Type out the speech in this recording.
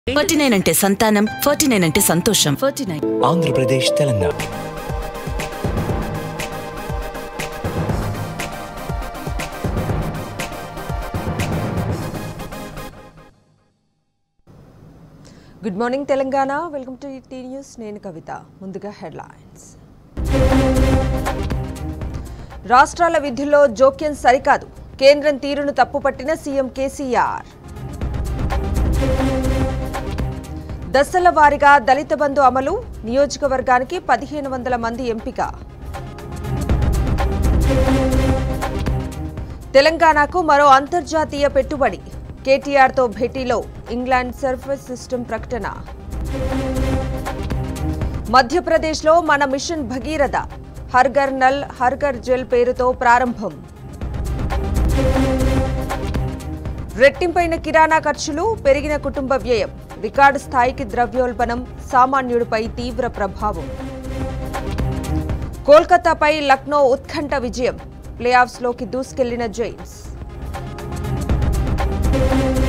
forty nine అంటే సంతానం forty nine అంటే సంతోషం forty nine Andhra Pradesh Telangana good morning Telangana welcome to T news నేను కవిత ముందుగా హెడ్లైన్స్ రాష్ట్రాల విధుల్లో జోక్యం సరికాదు కేంద్రం తీరును తప్పుపట్టిన సీఎం కేసీఆర్ దశల వారీగా దళిత బంధు అమలు నియోజకవర్గానికి పదిహేను వందల మంది ఎంపిక తెలంగాణకు మరో అంతర్జాతీయ పెట్టుబడి కేటీఆర్తో భేటీలో ఇంగ్లాండ్ సర్ఫేస్ సిస్టమ్ ప్రకటన మధ్యప్రదేశ్లో మన మిషన్ భగీరథ హర్ఘర్ నల్ హర్ఘర్ జల్ పేరుతో ప్రారంభం రెట్టింపైన కిరాణా ఖర్చులు పెరిగిన కుటుంబ వ్యయం రికార్డు స్థాయికి ద్రవ్యోల్బణం సామాన్యుడిపై తీవ్ర ప్రభావం కోల్కతాపై లక్నో ఉత్కంఠ విజయం ప్లే ఆఫ్స్లోకి దూసుకెళ్లిన జైన్స్